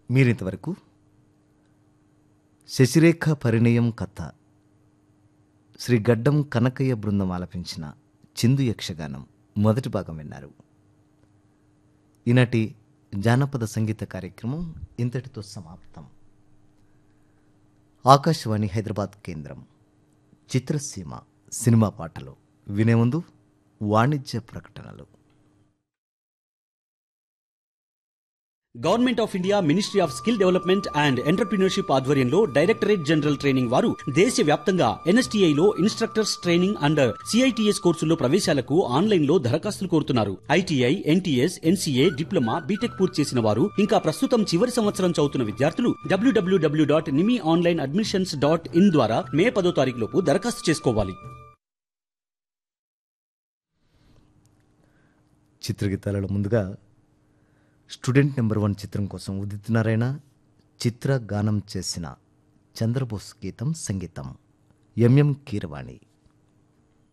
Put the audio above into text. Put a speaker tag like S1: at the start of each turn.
S1: మీరింతవరకు శశిరేఖ పరిణయం కథ శ్రీ గడ్డం కనకయ్య బృందం ఆలపించిన చిందు యక్షగానం మొదటి భాగం విన్నారు ఈనాటి జానపద సంగీత కార్యక్రమం ఇంతటితో సమాప్తం ఆకాశవాణి హైదరాబాద్ కేంద్రం చిత్రసీమ సినిమా పాటలు వినే ముందు వాణిజ్య ప్రకటనలు
S2: Government of India Ministry of Skill Development and Entrepreneurship ఆధ్వర్యంలో డైరెక్టరేట్ జనరల్ ట్రైనింగ్ వారు దేశవ్యాప్తంగా ఎన్ఎస్టీఐ లో ఇన్స్ట్రక్టర్స్ ట్రైనింగ్ అండ్ సిఐటిఎస్ కోర్సుల్లో ప్రవేశాలకు ఆన్లైన్ లో దరఖాస్తులు కోరుతున్నారు ITI NTS NCA diploma BTech పూర్తి చేసిన వారు ఇంకా ప్రస్తుతం చివరి సంవత్సరం చదువుతున్న విద్యార్థులు WWW dot NIMI online admissions dot in ద్వారా మే పదో తారీఖు లోపు దరఖాస్తు చేసుకోవాలి
S1: చిత్రగీతాలలో ముందుగా స్టూడెంట్ నెంబర్ వన్ చిత్రం కోసం ఉదిత్ నారాయణ చిత్ర గానం చేసిన చంద్రబోస్ గీతం సంగీతం ఎంఎం కీరవాణి